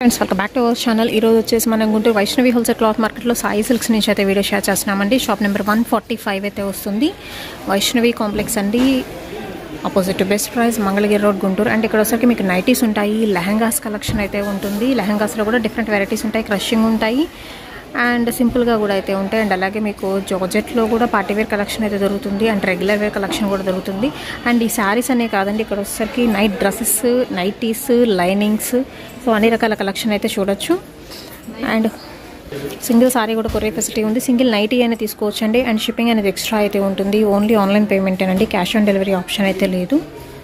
friends welcome back to our channel ఈ రోజు వచ్చేసి మనం గుంటూరు వైష్ణవి హోల్సేల్ క్లాత్ మార్కెట్లో సాయి సిల్క్స్ నుంచి అయితే వీడియో షేర్ చేస్తున్నామండి shop number one forty five అయితే వస్తుంది వైష్ణవి కాంప్లెక్స్ అండి opposite best price Mangalagiri road Guntur and ఇక్కడ వచ్చరికి మీకు నైటీస్ ఉంటాయి లెహంగాస్ కలెక్షన్ అయితే ఉంటుంది లెహంగాస్లో కూడా డిఫరెంట్ వెరైటీస్ ఉంటాయి క్రషింగ్ ఉంటాయి అండ్ సింపుల్గా కూడా అయితే ఉంటాయి అండ్ అలాగే మీకు జార్జెట్లో కూడా పార్టీ వేర్ కలెక్షన్ అయితే దొరుకుతుంది అండ్ రెగ్యులర్ వేర్ కలెక్షన్ కూడా దొరుకుతుంది అండ్ ఈ శారీస్ అనే కాదండి ఇక్కడ వచ్చేసరికి night dresses nighties linings so అన్ని రకాల కలెక్షన్ అయితే చూడొచ్చు అండ్ సింగిల్ సారీ కూడా కొరియర్ ఫెసిలిటీ ఉంది సింగిల్ నైటీ అనేది తీసుకోవచ్చండి అండ్ షిప్పింగ్ అనేది ఎక్స్ట్రా అయితే ఉంటుంది ఓన్లీ ఆన్లైన్ పేమెంట్ అండి క్యాష్ ఆన్ డెలివరీ ఆప్షన్ అయితే లేదు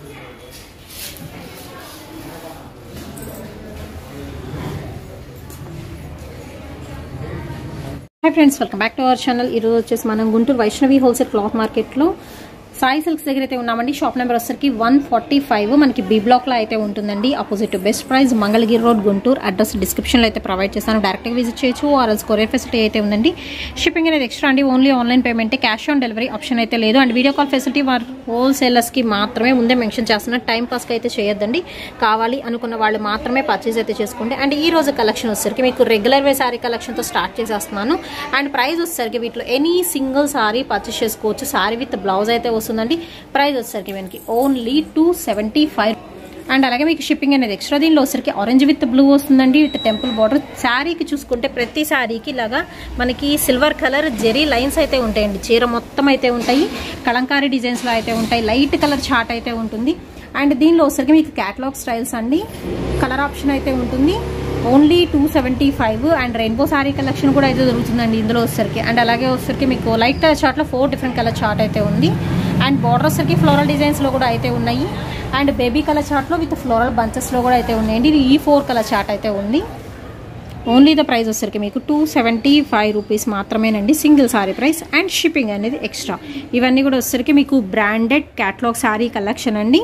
hi friends welcome back to our channel ఈరోజు వచ్చేసి మనం గుంటూరు వైష్ణవి హోల్సేల్ క్లాత్ మార్కెట్లో సాయి సిల్క్స్ దగ్గర అయితే ఉన్నామండి షాప్ నెంబర్ వచ్చరికి వన్ ఫార్టీ ఫైవ్ మనకి బీ బ్లాక్లో అయితే ఉంటుందండి opposite best price Mangalagiri road Guntur address డిస్క్రిప్షన్లో అయితే ప్రొవైడ్ చేస్తాను డైరెక్ట్గా విజిట్ చేయొచ్చు ఆర్ఎల్స్ కొరియర్ ఫెసిలిటీ అయితే ఉందండి షిప్పింగ్ అనేది ఎక్స్ట్రా అండి only online payment cash on delivery option అయితే లేదు అండ్ వీడియో కాల్ ఫెసిలిటీ వారు హోల్సేలర్స్కి మాత్రమే ముందే మెన్షన్ చేస్తున్నారు టైం పాస్కి అయితే చేయొద్దండి కావాలి అనుకున్న వాళ్ళు మాత్రమే పర్చేస్ అయితే చేసుకోండి అండ్ ఈ రోజు కలెక్షన్ వచ్చేసరికి మీకు రెగ్యులర్ వే సారీ కలెక్షన్తో స్టార్ట్ చేసేస్తున్నాను అండ్ ప్రైస్ వచ్చేసరికి వీటిలో ఎనీ సింగిల్ సారీ పర్చేస్ చేసుకోవచ్చు సారీ విత్ బ్లౌజ్ అయితే వస్తుందండి ప్రైస్ వచ్చేసరికి మనకి only two seventy five and అలాగే మీకు షిప్పింగ్ అనేది ఎక్స్ట్రా దీనిలో వచ్చరికి ఆరెంజ్ విత్ బ్లూ వస్తుందండి విత్ టెంపుల్ బార్డర్ శారీకి చూసుకుంటే ప్రతి శారీకి ఇలాగా మనకి సిల్వర్ కలర్ జెరీ లైన్స్ అయితే ఉంటాయండి చీర మొత్తం అయితే ఉంటాయి కలంకారీ డిజైన్స్లో అయితే ఉంటాయి లైట్ కలర్ చార్ట్ అయితే ఉంటుంది అండ్ దీనిలో వచ్చరికి మీకు క్యాటలాగ్ స్టైల్స్ అండి కలర్ ఆప్షన్ అయితే ఉంటుంది only two seventy five and rainbow sari collection కూడా అయితే దొరుకుతుందండి ఇందులో వచ్చరికి అండ్ అలాగే వచ్చరికి మీకు లైట్ కలర్ చార్ట్లో ఫోర్ డిఫరెంట్ కలర్ చార్ట్ అయితే ఉంది అండ్ బార్డర్ వచ్చరికి ఫ్లోరల్ డిజైన్స్లో కూడా అయితే ఉన్నాయి అండ్ బేబీ కలర్ చార్ట్లో విత్ ఫ్లోరల్ బంచెస్లో కూడా అయితే ఉన్నాయండి ఇది ఈ ఫోర్ కలర్ చార్ట్ అయితే ఉంది ఓన్లీ ద ప్రైస్ వచ్చరికి మీకు టూ సెవెంటీ ఫైవ్ రూపీస్ మాత్రమేనండి single sari price and shipping అనేది ఎక్స్ట్రా ఇవన్నీ కూడా వచ్చరికి మీకు బ్రాండెడ్ క్యాట్లాగ్ శారీ కలెక్షన్ అండి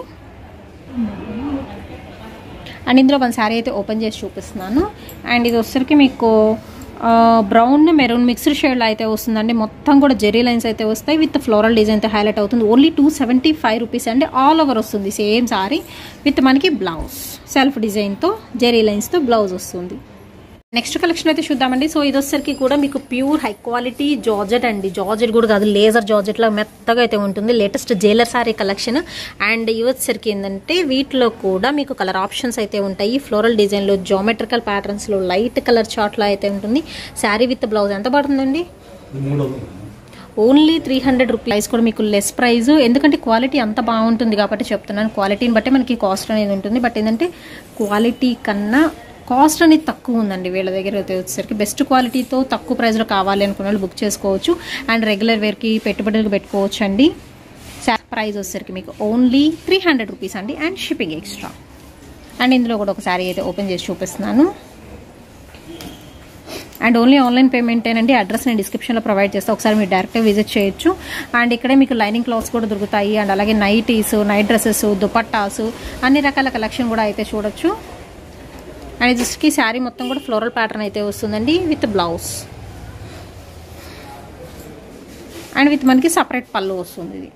అండ్ ఇందులో వన్ శారీ అయితే ఓపెన్ చేసి చూపిస్తున్నాను అండ్ ఇది వచ్చరికి మీకు బ్రౌన్ మెరూన్ మిక్స్డ్ షేడ్లో అయితే వస్తుందండి మొత్తం కూడా జెరీ లైన్స్ అయితే వస్తాయి విత్ ఫ్లోరల్ డిజైన్ అయితే హైలైట్ అవుతుంది only two seventy five rupees అండి ఆల్ ఓవర్ వస్తుంది సేమ్ సారీ విత్ మనకి బ్లౌజ్ సెల్ఫ్ డిజైన్తో జెరీ లైన్స్తో బ్లౌజ్ వస్తుంది నెక్స్ట్ కలెక్షన్ అయితే చూద్దామండి సో ఇది వచ్చేసరికి కూడా మీకు ప్యూర్ హై క్వాలిటీ జార్జెట్ అండి జార్జెట్ కూడా కాదు లేజర్ జార్జెట్ లా మెత్తగా అయితే ఉంటుంది latest Jailer sari collection and ఇవి వచ్చేసరికి ఏంటంటే వీటిలో కూడా మీకు కలర్ ఆప్షన్స్ అయితే ఉంటాయి ఫ్లోరల్ డిజైన్లో జామెట్రికల్ ప్యాటర్న్స్లో లైట్ కలర్ చార్ట్లో అయితే ఉంటుంది శారీ విత్ బ్లౌజ్ ఎంత పడుతుందండి ఓన్లీ త్రీ హండ్రెడ్ రూపీస్ కూడా మీకు లెస్ ప్రైస్ ఎందుకంటే క్వాలిటీ అంత బాగుంటుంది కాబట్టి చెప్తున్నాను క్వాలిటీని బట్టి మనకి కాస్ట్ అనేది ఉంటుంది బట్ ఏంటంటే క్వాలిటీ కన్నా కాస్ట్ అనేది తక్కువ ఉందండి వీళ్ళ దగ్గర అయితే వచ్చేసరికి బెస్ట్ క్వాలిటీతో తక్కువ ప్రైస్లో కావాలి అనుకున్న వాళ్ళు బుక్ చేసుకోవచ్చు అండ్ రెగ్యులర్ వేర్కి పెట్టుబడులకు పెట్టుకోవచ్చు అండి ప్రైస్ వచ్చేసరికి మీకు ఓన్లీ త్రీ హండ్రెడ్ రూపీస్ అండి అండ్ షిప్పింగ్ ఎక్స్ట్రా అండ్ ఇందులో కూడా ఒక శారీ అయితే ఓపెన్ చేసి చూపిస్తున్నాను అండ్ ఓన్లీ ఆన్లైన్ పేమెంటేనండి అడ్రస్ నేను డిస్క్రిప్షన్లో ప్రొవైడ్ చేస్తాను ఒకసారి మీరు డైరెక్ట్గా విజిట్ చేయొచ్చు అండ్ ఇక్కడే మీకు లైనింగ్ క్లాత్స్ కూడా దొరుకుతాయి అండ్ అలాగే నైటీస్ నైట్ డ్రెస్సెస్ దుపట్టాస్ అన్ని రకాల కలెక్షన్ కూడా అయితే చూడొచ్చు అండ్ జస్ట్కి శారీ మొత్తం కూడా ఫ్లోరల్ ప్యాటర్న్ అయితే వస్తుందండి విత్ బ్లౌజ్ అండ్ విత్ మనకి సపరేట్ పళ్ళు వస్తుంది ఇది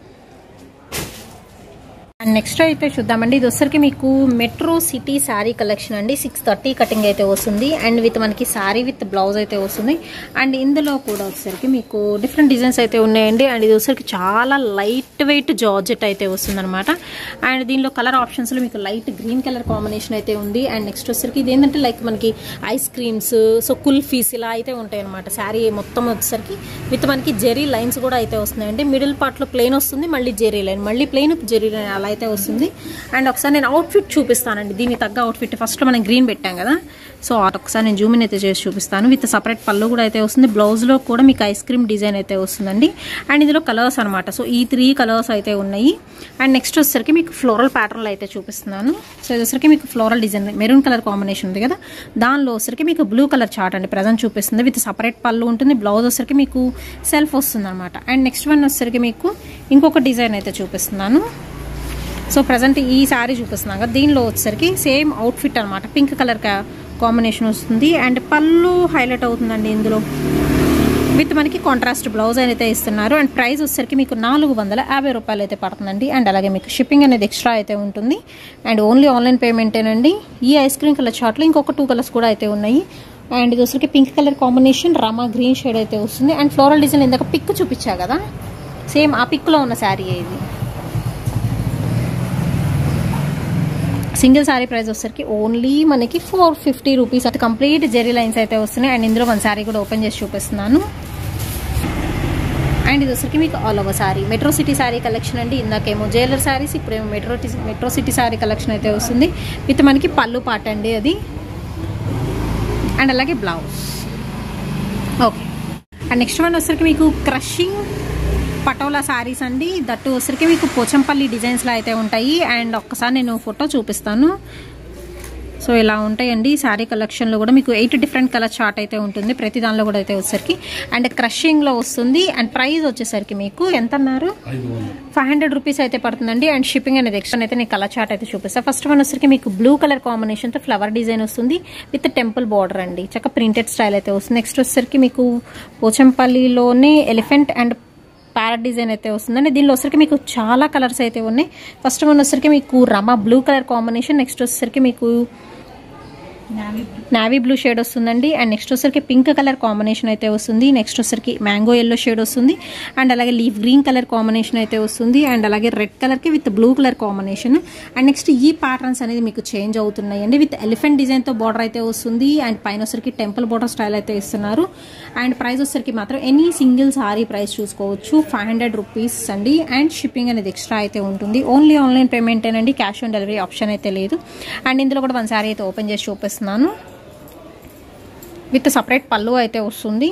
అండ్ నెక్స్ట్ అయితే చూద్దామండి ఇది వచ్చరికి మీకు మెట్రో సిటీ శారీ కలెక్షన్ అండి సిక్స్ థర్టీ కటింగ్ అయితే వస్తుంది అండ్ విత్ మనకి శారీ విత్ బ్లౌజ్ అయితే వస్తుంది అండ్ ఇందులో కూడా వచ్చరికి మీకు డిఫరెంట్ డిజైన్స్ అయితే ఉన్నాయండి అండ్ ఇది వచ్చరికి చాలా లైట్ వెయిట్ జార్జెట్ అయితే వస్తుంది అనమాట అండ్ దీనిలో కలర్ ఆప్షన్స్లో మీకు లైట్ గ్రీన్ కలర్ కాంబినేషన్ అయితే ఉంది అండ్ నెక్స్ట్ వచ్చరికి ఇది ఏంటంటే లైక్ మనకి ఐస్ క్రీమ్స్ సో కుల్ఫీస్ ఇలా అయితే ఉంటాయి అనమాట శారీ మొత్తం వచ్చేసరికి విత్ మనకి జెరీ లైన్స్ కూడా అయితే వస్తున్నాయండి మిడిల్ పార్ట్లో ప్లెయిన్ వస్తుంది మళ్ళీ జెరీ లైన్ మళ్ళీ ప్లెయిన్ జెరీ లైన్ అలా అయితే వస్తుంది అండ్ ఒకసారి నేను అవుట్ఫిట్ చూపిస్తానండి దీనికి తగ్గ అవుట్ఫిట్ ఫస్ట్ మనం గ్రీన్ పెట్టాం కదా సో ఒకసారి నేను జూమిన్ అయితే చేసి చూపిస్తాను విత్ సపరేట్ పళ్ళు కూడా అయితే వస్తుంది బ్లౌజ్లో కూడా మీకు ఐస్ క్రీమ్ డిజైన్ అయితే వస్తుందండి అండ్ ఇందులో కలర్స్ అనమాట సో ఈ త్రీ కలర్స్ అయితే ఉన్నాయి అండ్ నెక్స్ట్ వచ్చేసరికి మీకు ఫ్లోరల్ ప్యాటర్న్లో అయితే చూపిస్తున్నాను సో ఇది వచ్చరికి మీకు floral design maroon colour combination ఉంది కదా దానిలో వచ్చరికి మీకు బ్లూ కలర్ చార్ట్ అండి ప్రజెంట్ చూపిస్తుంది విత్ సపరేట్ పళ్ళు ఉంటుంది బ్లౌజ్ వచ్చరికి మీకు సెల్ఫ్ వస్తుంది అనమాట అండ్ నెక్స్ట్ వన్ వచ్చరికి మీకు ఇంకొక డిజైన్ అయితే చూపిస్తున్నాను సో ప్రజెంట్ ఈ శారీ చూపిస్తున్నాం కదా దీనిలో వచ్చేసరికి సేమ్ అవుట్ఫిట్ అనమాట పింక్ కలర్ కాంబినేషన్ వస్తుంది అండ్ పళ్ళు హైలైట్ అవుతుందండి ఇందులో విత్ మనకి కాంట్రాస్ట్ బ్లౌజ్ అయితే ఇస్తున్నారు అండ్ ప్రైస్ వచ్చేసరికి మీకు నాలుగు వందల యాభై రూపాయలు అయితే పడుతుందండి అండ్ అలాగే మీకు షిప్పింగ్ అనేది ఎక్స్ట్రా అయితే ఉంటుంది అండ్ ఓన్లీ ఆన్లైన్ పేమెంటేనండి ఈ ఐస్ క్రీమ్ కలర్ చార్ట్లో ఇంకొక టూ కలర్స్ కూడా అయితే ఉన్నాయి అండ్ ఇది వచ్చరికి pink colour combination Rama green shade అయితే వస్తుంది అండ్ ఫ్లోరల్ డిజైన్ ఇందాక పిక్ చూపించా కదా సేమ్ ఆ పిక్లో ఉన్న శారీ ఇది సింగిల్ శారీ ప్రైస్ వచ్చేసరికి ఓన్లీ మనకి ఫోర్ ఫిఫ్టీ రూపీస్ అది కంప్లీట్ జెరీ లైన్స్ అయితే వస్తున్నాయి అండ్ ఇందులో వన్ శారీ కూడా ఓపెన్ చేసి చూపిస్తున్నాను అండ్ ఇది వచ్చరికి మీకు all over sari metro city sari collection అండి ఇందాకేమో జైలర్ శారీస్ ఇప్పుడేమో metro metro city sari collection అయితే వస్తుంది విత్ మనకి పళ్ళు పాట అండి అది అండ్ అలాగే blouse okay and next one వచ్చరికి మీకు క్రషింగ్ పటోలా శారీస్ అండి దట్టు వచ్చరికి మీకు పోచంపల్లి డిజైన్స్లో అయితే ఉంటాయి అండ్ ఒక్కసారి నేను ఫోటో చూపిస్తాను సో ఇలా ఉంటాయండి శారీ కలెక్షన్లో కూడా మీకు ఎయిట్ డిఫరెంట్ కలర్ చార్ట్ అయితే ఉంటుంది ప్రతి దానిలో కూడా అయితే వచ్చేసరికి అండ్ క్రషింగ్లో వస్తుంది అండ్ ప్రైస్ వచ్చేసరికి మీకు ఎంత అన్నారు ఫైవ్ హండ్రెడ్ రూపీస్ అయితే పడుతుందండి అండ్ షిప్పింగ్ అనేది ఎక్స్ట్రా అయితే నేను కలర్ చార్ట్ అయితే చూపిస్తాను ఫస్ట్ వన్ వచ్చరికి మీకు బ్లూ కలర్ కాంబినేషన్తో ఫ్లవర్ డిజైన్ వస్తుంది విత్ టెంపుల్ బార్డర్ అండి చక్క ప్రింటెడ్ స్టైల్ అయితే వస్తుంది నెక్స్ట్ వచ్చేసరికి మీకు పోచంపల్లిలోనే ఎలిఫెంట్ అండ్ ప్యారెట్ డిజైన్ అయితే వస్తుందండి దీనిలో వచ్చరికి మీకు చాలా కలర్స్ అయితే ఉన్నాయి ఫస్ట్ వన్ వచ్చరికి మీకు Rama blue colour combination next వచ్చేసరికి మీకు నావీ బ్లూ షేడ్ వస్తుందండి అండ్ నెక్స్ట్ వచ్చరికి పింక్ కలర్ కాంబినేషన్ అయితే వస్తుంది నెక్స్ట్ వచ్చరికి మ్యాంగో ఎల్లో షేడ్ వస్తుంది అండ్ అలాగే లీఫ్ గ్రీన్ కలర్ కాంబినేషన్ అయితే వస్తుంది అండ్ అలాగే రెడ్ కలర్కి with blue colour combination and next ఈ ప్యాటర్న్స్ అనేది మీకు చేంజ్ అవుతున్నాయి అండి విత్ ఎలిఫెంట్ డిజైన్తో బార్డర్ అయితే వస్తుంది అండ్ పైన వచ్చరికి టెంపుల్ బార్డర్ స్టైల్ అయితే ఇస్తున్నారు అండ్ ప్రైస్ వచ్చరికి మాత్రం ఎనీ సింగిల్ సారీ ప్రైస్ చూసుకోవచ్చు ఫైవ్ హండ్రెడ్ రూపీస్ అండి అండ్ షిప్పింగ్ అనేది ఎక్స్ట్రా అయితే ఉంటుంది ఓన్లీ ఆన్లైన్ పేమెంటేనండి క్యాష్ ఆన్ డెలివరీ ఆప్షన్ అయితే లేదు అండ్ ఇందులో కూడా వన్ సారీ అయితే ఓపెన్ చేసి చూపిస్తున్నాను విత్ సపరేట్ పళ్ళు అయితే వస్తుంది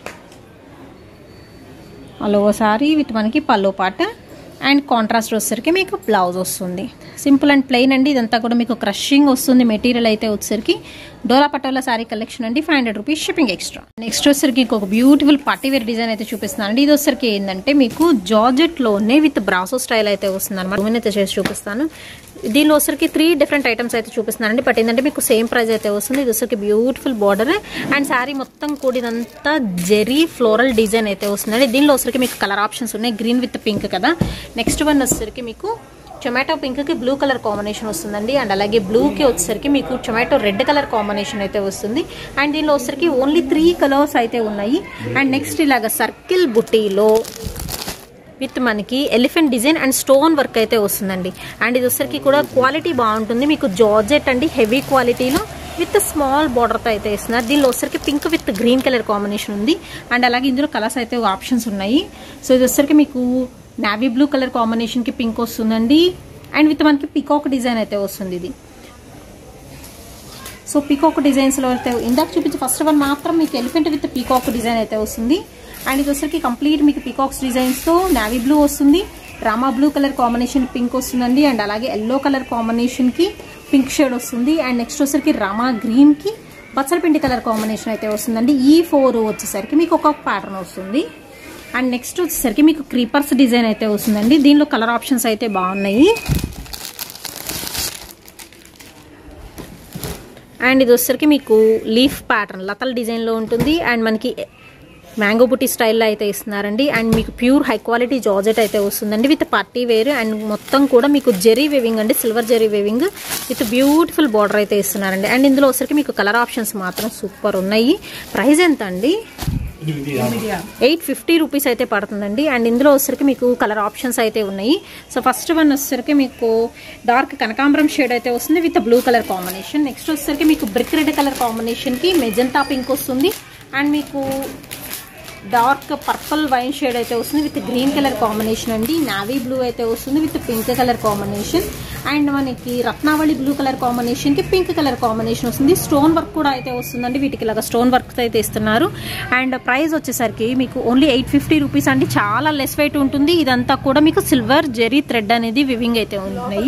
అలో సారీ విత్ మనకి పళ్ళు పాట అండ్ కాంట్రాస్ట్ వచ్చేసరికి మీకు బ్లౌజ్ వస్తుంది సింపుల్ అండ్ ప్లెయిన్ అండి ఇదంతా కూడా మీకు క్రషింగ్ వస్తుంది మెటీరియల్ అయితే వచ్చేసరికి డోలా పటోలా శారీ కలెక్షన్ అండి five hundred rupees shipping extra next వచ్చేసరికి ఇంకొక బ్యూటిఫుల్ పార్టీ వేర్ డిజైన్ అయితే చూపిస్తున్నాను అండి ఇది వచ్చేసరికి ఏంటంటే మీకు జార్జెట్లోనే విత్ బ్రాసో స్టైల్ అయితే వస్తుంది అనమాట అయితే చేసి చూపిస్తాను దీనిలో వచ్చరికి త్రీ డిఫరెంట్ ఐటమ్స్ అయితే చూపిస్తున్నానండి బట్ ఏంటంటే మీకు సేమ్ ప్రైస్ అయితే వస్తుంది ఇది వచ్చరికి బ్యూటిఫుల్ బార్డర్ అండ్ శారీ మొత్తం కూడినంతా జెరీ ఫ్లోరల్ డిజైన్ అయితే వస్తుందండి దీనిలో వచ్చరికి మీకు కలర్ ఆప్షన్స్ ఉన్నాయి గ్రీన్ విత్ పింక్ కదా నెక్స్ట్ వన్ వచ్చేసరికి మీకు టొమాటో పింక్కి బ్లూ కలర్ కాంబినేషన్ వస్తుందండి అండ్ అలాగే బ్లూకి వచ్చేసరికి మీకు టొమాటో రెడ్ కలర్ కాంబినేషన్ అయితే వస్తుంది అండ్ దీనిలో వచ్చేసరికి ఓన్లీ త్రీ కలర్స్ అయితే ఉన్నాయి అండ్ నెక్స్ట్ ఇలాగ సర్కిల్ బుట్టీలో విత్ మనకి elephant design and stone work అయితే వస్తుందండి అండ్ ఇది వచ్చరికి కూడా క్వాలిటీ బాగుంటుంది మీకు జార్జెట్ అండి హెవీ క్వాలిటీలో విత్ స్మాల్ బార్డర్తో అయితే ఇస్తున్నారు దీనిలో వచ్చరికి pink with green colour combination ఉంది అండ్ అలాగే ఇందులో కలర్స్ అయితే ఆప్షన్స్ ఉన్నాయి సో ఇది వచ్చరికి మీకు నావీ బ్లూ కలర్ కాంబినేషన్కి పింక్ వస్తుందండి అండ్ విత్ మనకి పికాక్ డిజైన్ అయితే వస్తుంది ఇది సో పీకాక్ డిజైన్స్లో అయితే ఇందాక చూపించి ఫస్ట్ వన్ మాత్రం మీకు ఎలిఫెంట్ విత్ పీకాక్ డిజైన్ అయితే వస్తుంది అండ్ ఇది వచ్చరికి కంప్లీట్ మీకు పీకాక్స్ డిజైన్స్తో నావీ బ్లూ వస్తుంది Rama blue colour combination pink వస్తుందండి అండ్ అలాగే ఎల్లో కలర్ కాంబినేషన్కి పింక్ షేడ్ వస్తుంది అండ్ నెక్స్ట్ వచ్చరికి రామా గ్రీన్కి బచ్చలపిండి కలర్ కాంబినేషన్ అయితే వస్తుందండి ఈ ఫోర్ వచ్చేసరికి మీకు ఒక ప్యాటర్న్ వస్తుంది అండ్ నెక్స్ట్ వచ్చేసరికి మీకు క్రీపర్స్ డిజైన్ అయితే వస్తుందండి దీనిలో కలర్ ఆప్షన్స్ అయితే బాగున్నాయి అండ్ ఇది వచ్చేసరికి మీకు లీఫ్ ప్యాటర్న్ లతల్ డిజైన్లో ఉంటుంది అండ్ మనకి మ్యాంగో బుట్టి స్టైల్లో అయితే ఇస్తున్నారండి అండ్ మీకు ప్యూర్ హై క్వాలిటీ జార్జెట్ అయితే వస్తుందండి విత్ పార్టీ వేర్ అండ్ మొత్తం కూడా మీకు జెరీ వేవింగ్ అండి silver zari weaving with beautiful border అయితే ఇస్తున్నారండి అండ్ ఇందులో వచ్చరికి మీకు కలర్ ఆప్షన్స్ మాత్రం సూపర్ ఉన్నాయి ప్రైస్ ఎంత అండి ఎయిట్ ఫిఫ్టీ రూపీస్ అయితే పడుతుందండి అండ్ ఇందులో వచ్చరికి మీకు కలర్ ఆప్షన్స్ అయితే ఉన్నాయి సో ఫస్ట్ వన్ వచ్చేసరికి మీకు డార్క్ కనకాంబరం షేడ్ అయితే వస్తుంది with blue colour combination next వచ్చేసరికి మీకు బ్రిక్ రెడ్ కలర్ కాంబినేషన్కి మెజంతా పింక్ వస్తుంది అండ్ మీకు డార్క్ పర్పుల్ వైన్ షేడ్ అయితే వస్తుంది విత్ గ్రీన్ కలర్ కాంబినేషన్ అండి నావీ బ్లూ అయితే వస్తుంది with pink colour combination and మనకి రత్నావళి బ్లూ కలర్ కాంబినేషన్కి పింక్ కలర్ కాంబినేషన్ వస్తుంది స్టోన్ వర్క్ కూడా అయితే వస్తుందండి వీటికి ఇలాగ స్టోన్ వర్క్ అయితే ఇస్తున్నారు అండ్ ప్రైస్ వచ్చేసరికి మీకు ఓన్లీ ఎయిట్ ఫిఫ్టీ రూపీస్ అండి చాలా లెస్ వెయిట్ ఉంటుంది ఇదంతా కూడా మీకు సిల్వర్ జెరీ థ్రెడ్ అనేది వివింగ్ అయితే ఉన్నాయి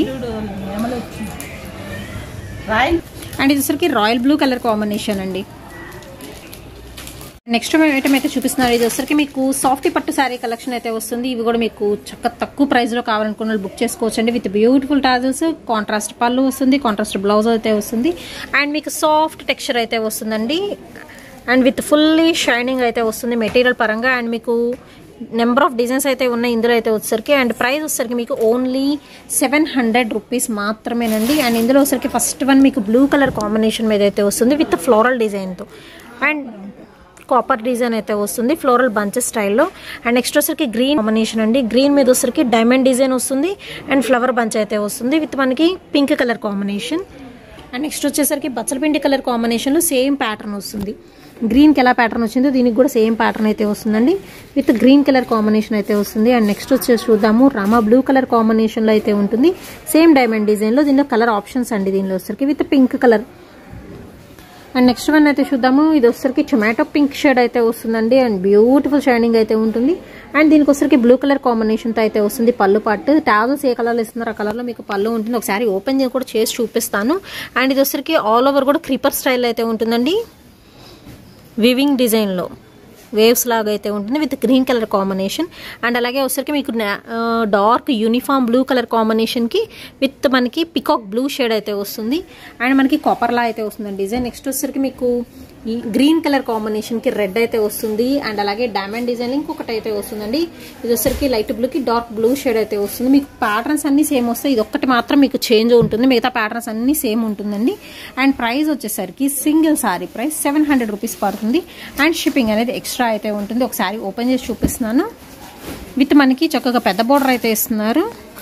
అండ్ ఇది వచ్చరికి రాయల్ బ్లూ కలర్ కాంబినేషన్ అండి నెక్స్ట్ ఐటమ్ అయితే చూపిస్తున్నారు ఇది వచ్చరికి మీకు సాఫ్ట్ పట్టు శారీ కలెక్షన్ అయితే వస్తుంది ఇవి కూడా మీకు చక్క తక్కువ ప్రైస్ లో కావాలనుకున్న వాళ్ళు బుక్ చేసుకోవచ్చు అండి విత్ బ్యూటిఫుల్ టాజల్స్ కాంట్రాస్ట్ పళ్ళు వస్తుంది కాంట్రాస్ట్ బ్లౌజ్ అయితే వస్తుంది అండ్ మీకు సాఫ్ట్ టెక్స్చర్ అయితే వస్తుందండి అండ్ విత్ ఫుల్లీ షైనింగ్ అయితే వస్తుంది మెటీరియల్ పరంగా అండ్ మీకు నెంబర్ ఆఫ్ డిజైన్స్ అయితే ఉన్నాయి ఇందులో అయితే వచ్చేసరికి అండ్ ప్రైస్ వచ్చేసరికి మీకు ఓన్లీ సెవెన్ హండ్రెడ్ రూపీస్ మాత్రమేనండి అండ్ ఇందులో వచ్చేసరికి ఫస్ట్ వన్ మీకు బ్లూ కలర్ కాంబినేషన్ మీద అయితే వస్తుంది విత్ ఫ్లోరల్ డిజైన్తో అండ్ కాపర్ డిజైన్ అయితే వస్తుంది ఫ్లోరల్ బంచెస్ స్టైల్లో అండ్ నెక్స్ట్ వచ్చరికి గ్రీన్ కాంబినేషన్ అండి గ్రీన్ మీద వచ్చరికి డైమండ్ డిజైన్ వస్తుంది అండ్ ఫ్లవర్ బంచ్ అయితే వస్తుంది విత్ మనకి pink colour combination and next వచ్చేసరికి బచ్చలపిండి కలర్ కాంబినేషన్లో సేమ్ ప్యాటర్న్ వస్తుంది గ్రీన్కి ఎలా ప్యాటర్న్ వచ్చిందో దీనికి కూడా సేమ్ ప్యాటర్న్ అయితే వస్తుందండి విత్ గ్రీన్ కలర్ కాంబినేషన్ అయితే వస్తుంది అండ్ నెక్స్ట్ వచ్చేసి చూద్దాము రామా బ్లూ కలర్ కాంబినేషన్లో అయితే ఉంటుంది సేమ్ డైమండ్ డిజైన్లో దీనిలో కలర్ ఆప్షన్స్ అండి దీనిలో వచ్చరికి with pink colour and next one అయితే చూద్దాము ఇది వచ్చరికి టొమాటో పింక్ షేడ్ అయితే వస్తుందండి అండ్ బ్యూటిఫుల్ షైనింగ్ అయితే ఉంటుంది అండ్ దీనికి వచ్చరికి బ్లూ కలర్ కాంబినేషన్తో అయితే వస్తుంది పళ్ళు పట్టు టాజల్స్ ఏ కలర్లో ఇస్తున్నారు ఆ కలర్లో మీకు పళ్ళు ఉంటుంది ఒకసారి ఓపెన్ చేసి కూడా చేసి చూపిస్తాను అండ్ ఇది వచ్చరికి ఆల్ ఓవర్ కూడా క్రీపర్ స్టైల్ అయితే ఉంటుందండి వివింగ్ డిజైన్లో వేవ్స్ లాగా అయితే ఉంటుంది with green colour combination and అలాగే వచ్చరికి మీకు డార్క్ యూనిఫామ్ బ్లూ కలర్ కాంబినేషన్కి విత్ మనకి పికాక్ బ్లూ షేడ్ అయితే వస్తుంది అండ్ మనకి కాపర్లా అయితే వస్తుందండి డిజైన్ నెక్స్ట్ వచ్చరికి మీకు ఈ గ్రీన్ కలర్ కాంబినేషన్కి రెడ్ అయితే వస్తుంది అండ్ అలాగే డైమండ్ డిజైన్ ఇంకొకటి అయితే వస్తుందండి ఇది వచ్చరికి లైట్ బ్లూకి డార్క్ బ్లూ షేడ్ అయితే వస్తుంది మీకు ప్యాటర్న్స్ అన్ని సేమ్ వస్తాయి ఇది ఒక్కటి మాత్రం మీకు చేంజ్ ఉంటుంది మిగతా ప్యాటర్న్స్ అన్ని సేమ్ ఉంటుందండి అండ్ ప్రైస్ వచ్చేసరికి single sari price seven hundred rupees పడుతుంది అండ్ షిప్పింగ్ అనేది ఎక్స్ట్రా అయితే ఉంటుంది ఒకసారి ఓపెన్ చేసి చూపిస్తున్నాను విత్ మనకి చక్కగా పెద్ద బోర్డర్ అయితే ఇస్తున్నారు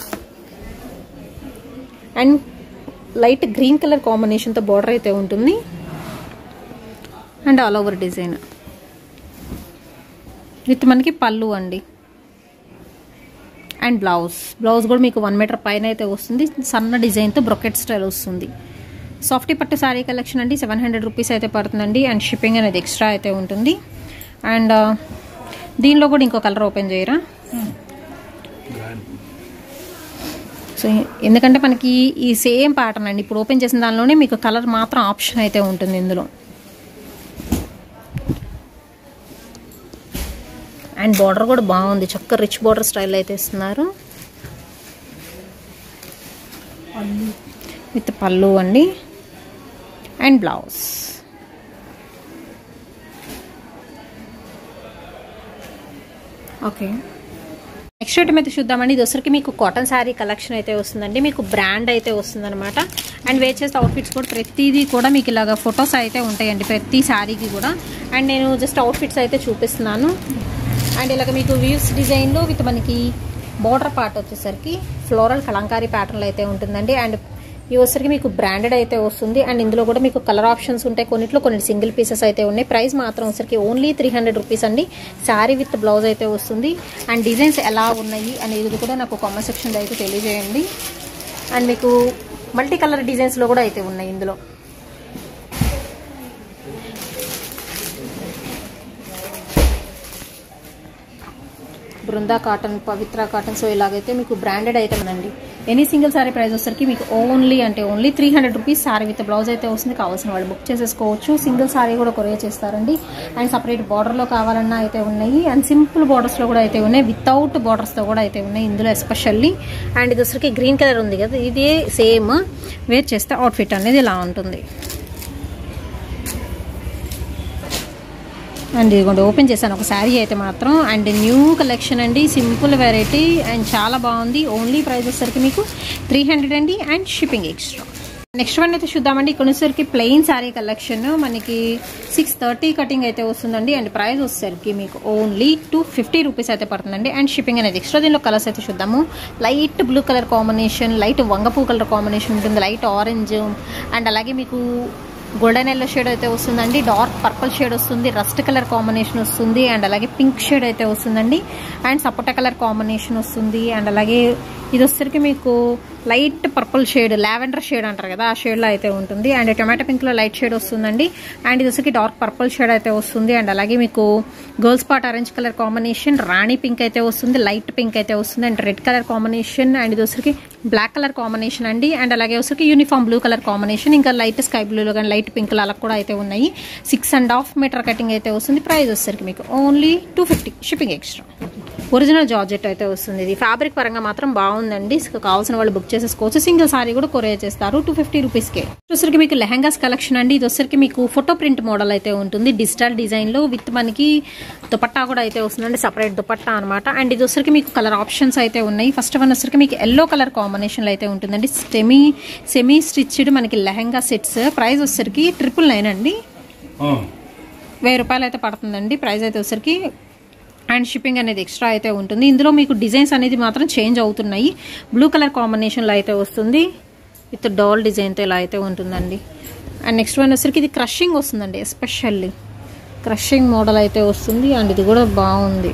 అండ్ లైట్ గ్రీన్ కలర్ కాంబినేషన్తో బోర్డర్ అయితే ఉంటుంది and all over design with మనకి పళ్ళు అండి అండ్ బ్లౌజ్ బ్లౌజ్ కూడా మీకు వన్ మీటర్ పైన అయితే వస్తుంది సన్న డిజైన్తో బ్రొకెట్ స్టైల్ వస్తుంది సాఫ్టీ పట్టు శారీ కలెక్షన్ అండి సెవెన్ హండ్రెడ్ రూపీస్ అయితే పడుతుందండి అండ్ షిప్పింగ్ అనేది ఎక్స్ట్రా అయితే ఉంటుంది అండ్ దీనిలో కూడా ఇంకో కలర్ ఓపెన్ చేయరా సో ఎందుకంటే మనకి ఈ సేమ్ ప్యాటర్న్ అండి ఇప్పుడు ఓపెన్ చేసిన దానిలోనే మీకు కలర్ మాత్రం ఆప్షన్ అయితే ఉంటుంది ఇందులో అండ్ బార్డర్ కూడా బాగుంది చక్క రిచ్ బార్డర్ స్టైల్ అయితే ఇస్తున్నారు విత్ పళ్ళు అండి and blouse okay next item అయితే చూద్దామండి ఇది వచ్చరికి మీకు కాటన్ శారీ కలెక్షన్ అయితే వస్తుందండి మీకు బ్రాండ్ అయితే వస్తుందన్నమాట అండ్ వేర్ చేసే అవుట్ఫిట్స్ కూడా ప్రతిదీ కూడా మీకు ఇలాగ ఫొటోస్ అయితే ఉంటాయండి ప్రతి శారీకి కూడా అండ్ నేను జస్ట్ అవుట్ఫిట్స్ అయితే చూపిస్తున్నాను అండ్ ఇలాగ మీకు వ్యూస్ డిజైన్లో విత్ మనకి బోర్డర్ పార్ట్ వచ్చేసరికి ఫ్లోరల్ కలంకారీ ప్యాటర్న్లో అయితే ఉంటుందండి అండ్ ఇవి వచ్చరికి మీకు బ్రాండెడ్ అయితే వస్తుంది అండ్ ఇందులో కూడా మీకు కలర్ ఆప్షన్స్ ఉంటాయి కొన్నిట్లో కొన్ని సింగిల్ పీసెస్ అయితే ఉన్నాయి ప్రైస్ మాత్రం వచ్చరికి ఓన్లీ త్రీ హండ్రెడ్ రూపీస్ అండి శారీ విత్ బ్లౌజ్ అయితే వస్తుంది అండ్ డిజైన్స్ ఎలా ఉన్నాయి అనేది కూడా నాకు కామెంట్ సెక్షన్లో అయితే తెలియజేయండి అండ్ మీకు మల్టీ కలర్ డిజైన్స్లో కూడా అయితే ఉన్నాయి ఇందులో Brinda cotton Pavitra cotton so ఇలాగైతే మీకు బ్రాండెడ్ ఐటమ్ అండి ఎనీ సింగిల్ సారీ ప్రైస్ వచ్చరికి మీకు ఓన్లీ అంటే only three hundred rupees sari with blouse అయితే వస్తుంది కావాల్సిన వాళ్ళు బుక్ చేసేసుకోవచ్చు సింగిల్ సారీ కూడా కొరియర్ చేస్తారండి అండ్ సపరేట్ బార్డర్లో కావాలన్నా అయితే ఉన్నాయి అండ్ సింపుల్ బార్డర్స్లో కూడా అయితే ఉన్నాయి వితౌట్ బార్డర్స్తో కూడా అయితే ఉన్నాయి ఇందులో ఎస్పెషల్లీ అండ్ ఇది వచ్చరికి గ్రీన్ కలర్ ఉంది కదా ఇది సేమ్ వేర్ చేస్తే అవుట్ఫిట్ అనేది ఇలా ఉంటుంది అండ్ ఇదిగోండి ఓపెన్ చేశాను ఒక శారీ అయితే మాత్రం అండ్ న్యూ కలెక్షన్ అండి సింపుల్ వెరైటీ అండ్ చాలా బాగుంది ఓన్లీ ప్రైస్ వచ్చేసరికి మీకు త్రీ హండ్రెడ్ అండి and shipping extra next one అయితే చూద్దామండి ఇక్కడ వచ్చేసరికి ప్లెయిన్ శారీ కలెక్షన్ మనకి సిక్స్ థర్టీ కటింగ్ అయితే వస్తుందండి అండ్ ప్రైస్ వచ్చేసరికి మీకు ఓన్లీ టూ ఫిఫ్టీ రూపీస్ అయితే పడుతుందండి అండ్ షిప్పింగ్ అనేది ఎక్స్ట్రా దీనిలో కలర్స్ అయితే చూద్దాము light blue colour combination light వంగపూ కలర్ కాంబినేషన్ ఉంటుంది లైట్ ఆరెంజ్ అండ్ అలాగే మీకు గోల్డెన్ ఎల్లో షేడ్ అయితే వస్తుందండి డార్క్ పర్పుల్ షేడ్ వస్తుంది రస్ట్ కలర్ కాంబినేషన్ వస్తుంది అండ్ అలాగే పింక్ షేడ్ అయితే వస్తుందండి అండ్ సపోటా కలర్ కాంబినేషన్ వస్తుంది అండ్ అలాగే ఇది వచ్చేసరికి మీకు light purple shade lavender shade అంటారు కదా ఆ షేడ్లో అయితే ఉంటుంది అండ్ టొమాటో పింక్లో లైట్ షేడ్ వస్తుందండి అండ్ ఇది వచ్చరికి డార్క్ పర్పుల్ షేడ్ అయితే వస్తుంది అండ్ అలాగే మీకు girls part orange colour combination Rani pink అయితే వస్తుంది లైట్ పింక్ అయితే వస్తుంది and red colour combination and ఇది వచ్చరికి బ్లాక్ కలర్ కాంబినేషన్ అండి అండ్ అలాగే వచ్చరికి యూనిఫామ్ బ్లూ కలర్ కాంబినేషన్ ఇంకా లైట్ స్కై బ్లూలో కానీ లైట్ పింక్ అలా కూడా అయితే ఉన్నాయి six and half metre cutting అయితే వస్తుంది ప్రైస్ వచ్చేసరికి మీకు only two fifty shipping extra original georgette అయితే వస్తుంది ఇది ఫ్యాబ్రిక్ పరంగా మాత్రం బాగుందండి సో కావాల్సిన వాళ్ళు బుక్ చేసేసుకోవచ్చు సింగిల్ సారీ కూడా కొరియర్ చేస్తారు టూ ఫిఫ్టీ రూపీస్కే వచ్చేసరికి మీకు లెహంగాస్ కలెక్షన్ అండి ఇది వచ్చరికి మీకు ఫోటో ప్రింట్ మోడల్ అయితే ఉంటుంది డిజిటల్ డిజైన్లో విత్ మనకి దుపట్టా కూడా అయితే వస్తుందండి సపరేట్ దుపట్టా అనమాట అండ్ ఇది వచ్చరికి మీకు కలర్ ఆప్షన్స్ అయితే ఉన్నాయి ఫస్ట్ వన్ వచ్చరికి మీకు ఎల్లో కలర్ కాంబినేషన్లో అయితే ఉంటుందండి సెమీ సెమీ స్టిచ్డ్ మనకి లెహంగా సెట్స్ ప్రైస్ వచ్చరికి ట్రిపుల్ నైన్ అండి వెయ్యి రూపాయలు అయితే పడుతుందండి ప్రైస్ అయితే వచ్చరికి అండ్ షిప్పింగ్ అనేది ఎక్స్ట్రా అయితే ఉంటుంది ఇందులో మీకు డిజైన్స్ అనేది మాత్రం చేంజ్ అవుతున్నాయి బ్లూ కలర్ కాంబినేషన్లో అయితే వస్తుంది విత్ డాల్ డిజైన్తో ఇలా అయితే ఉంటుందండి అండ్ నెక్స్ట్ వన్ వచ్చరికి ఇది క్రషింగ్ వస్తుందండి ఎస్పెషల్లీ క్రషింగ్ మోడల్ అయితే వస్తుంది అండ్ ఇది కూడా బాగుంది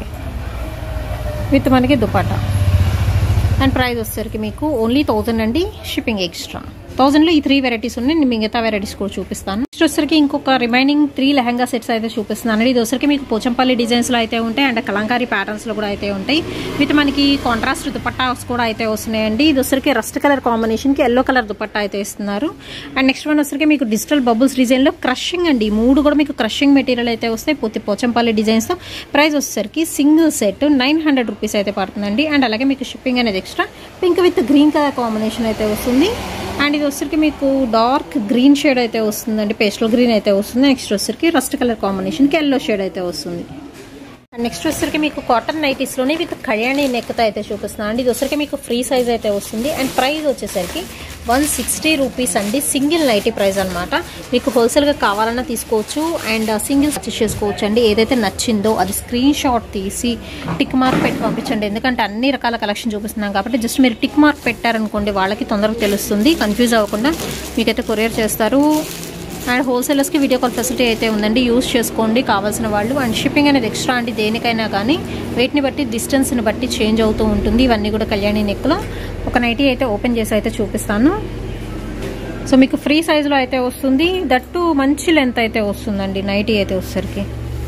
విత్ మనకి దుపాటా అండ్ ప్రైస్ వచ్చేసరికి మీకు ఓన్లీ థౌజండ్ అండి షిప్పింగ్ ఎక్స్ట్రా థౌజండ్లో ఈ త్రీ వెరైటీస్ ఉన్నాయి నేను మిగతా వెరైటీస్ కూడా చూపిస్తాను నెక్స్ట్ వచ్చరికి ఇంకొక రిమైనింగ్ త్రీ లెహంగా సెట్స్ అయితే చూపిస్తున్నాను ఇది వచ్చరికి మీకు పోచంపల్లి డిజైన్స్లో అయితే ఉంటాయి అండ్ కలంకారీ ప్యాటర్న్స్లో కూడా అయితే ఉంటాయి విత్ మనకి కాంట్రాస్ట్ దుపట్టాస్ కూడా అయితే వస్తున్నాయండి ఇది వచ్చరికి రస్ట్ కలర్ కాంబినేషన్కి ఎల్లో కలర్ దుపట్టా అయితే ఇస్తున్నారు అండ్ నెక్స్ట్ వన్ వచ్చరికి మీకు డిజిటల్ బబుల్స్ డిజైన్లో క్రషింగ్ అండి ఈ మూడు కూడా మీకు క్రషింగ్ మెటీరియల్ అయితే వస్తాయి పోతే పోచంపల్లి డిజైన్స్తో ప్రైస్ వచ్చేసరికి single set nine hundred rupees అయితే పడుతుందండి అండ్ అలాగే మీకు షిప్పింగ్ అనేది extra pink with green colour combination అయితే వస్తుంది అండ్ ఇది వచ్చరికి మీకు డార్క్ గ్రీన్ షేడ్ అయితే వస్తుందండి పేస్టల్ గ్రీన్ అయితే వస్తుంది నెక్స్ట్ వచ్చరికి రస్ట్ కలర్ కాంబినేషన్కి ఎల్లో షేడ్ అయితే వస్తుంది అండ్ నెక్స్ట్ వచ్చరికి మీకు కాటన్ నైటీస్లోనే విత్ కళ్యాణి నెక్తో అయితే చూపిస్తున్నాను అండి ఇది వచ్చరికి మీకు ఫ్రీ సైజ్ అయితే వస్తుంది అండ్ ప్రైస్ వచ్చేసరికి వన్ సిక్స్టీ రూపీస్ అండి సింగిల్ నైటీ ప్రైస్ అనమాట మీకు హోల్సేల్గా కావాలన్నా తీసుకోవచ్చు అండ్ సింగిల్ పర్చేస్ చేసుకోవచ్చు అండి ఏదైతే నచ్చిందో అది స్క్రీన్ షాట్ తీసి టిక్ మార్క్ పెట్టి పంపించండి ఎందుకంటే అన్ని రకాల కలెక్షన్ చూపిస్తున్నాం కాబట్టి జస్ట్ మీరు టిక్ మార్క్ పెట్టారనుకోండి వాళ్ళకి తొందరగా తెలుస్తుంది కన్ఫ్యూజ్ అవ్వకుండా మీకైతే కొరియర్ చేస్తారు అండ్ హోల్సేలర్స్కి వీడియో కాల్ ఫెసిలిటీ అయితే ఉందండి యూస్ చేసుకోండి కావాల్సిన వాళ్ళు అండ్ షిప్పింగ్ అనేది ఎక్స్ట్రా అండి దేనికైనా కానీ వెయిట్ని బట్టి డిస్టెన్స్ని బట్టి చేంజ్ అవుతూ ఉంటుంది ఇవన్నీ కూడా కళ్యాణి నెక్లో ఒక నైటీ అయితే ఓపెన్ చేసి అయితే చూపిస్తాను సో మీకు ఫ్రీ సైజులో అయితే వస్తుంది దట్టు మంచి లెంత్ అయితే వస్తుందండి నైటీ అయితే వచ్చేసరికి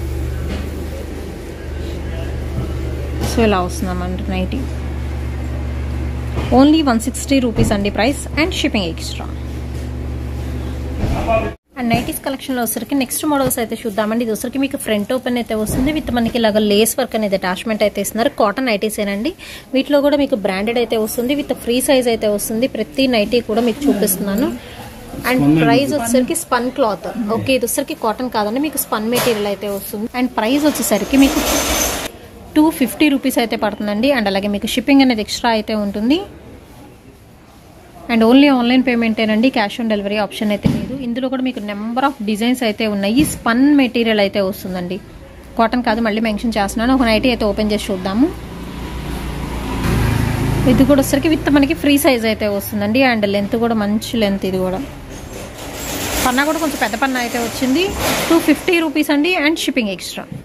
సో ఇలా వస్తుందన్నమాట nighty only one sixty rupees అండి price and shipping extra and nighties కలెక్షన్లో వచ్చరికి నెక్స్ట్ మోడల్స్ అయితే చూద్దామండి ఇది వచ్చరికి మీకు ఫ్రంట్ ఓపెన్ అయితే వస్తుంది విత్ మనకి ఇలాగ లేస్ వర్క్ అనేది అటాచ్మెంట్ అయితే ఇస్తున్నారు కాటన్ నైటీస్ ఏనండి వీటిలో కూడా మీకు బ్రాండెడ్ అయితే వస్తుంది విత్ ఫ్రీ సైజ్ అయితే వస్తుంది ప్రతి నైటీ కూడా మీకు చూపిస్తున్నాను అండ్ ప్రైస్ వచ్చేసరికి స్పన్ క్లాత్ ఓకే ఇది వచ్చరికి కాటన్ కాదండి మీకు స్పన్ మెటీరియల్ అయితే వస్తుంది అండ్ ప్రైస్ వచ్చేసరికి మీకు టూ ఫిఫ్టీ రూపీస్ అయితే పడుతుందండి అండ్ అలాగే మీకు షిప్పింగ్ అనేది ఎక్స్ట్రా అయితే ఉంటుంది అండ్ ఓన్లీ ఆన్లైన్ పేమెంటేనండి క్యాష్ ఆన్ డెలివరీ ఆప్షన్ అయితే లేదు ఇందులో కూడా మీకు నెంబర్ ఆఫ్ డిజైన్స్ అయితే ఉన్నాయి స్పన్ మెటీరియల్ అయితే వస్తుందండి కాటన్ కాదు మళ్ళీ మెన్షన్ చేస్తున్నాను ఒక నైటీ అయితే ఓపెన్ చేసి చూద్దాము ఇది కూడా వచ్చరికి విత్ మనకి ఫ్రీ సైజ్ అయితే వస్తుందండి అండ్ లెంత్ కూడా మంచి లెంత్ ఇది కూడా పన్నా కూడా కొంచెం పెద్ద పన్నా అయితే వచ్చింది టూ ఫిఫ్టీ రూపీస్ అండి అండ్ షిప్పింగ్ ఎక్స్ట్రా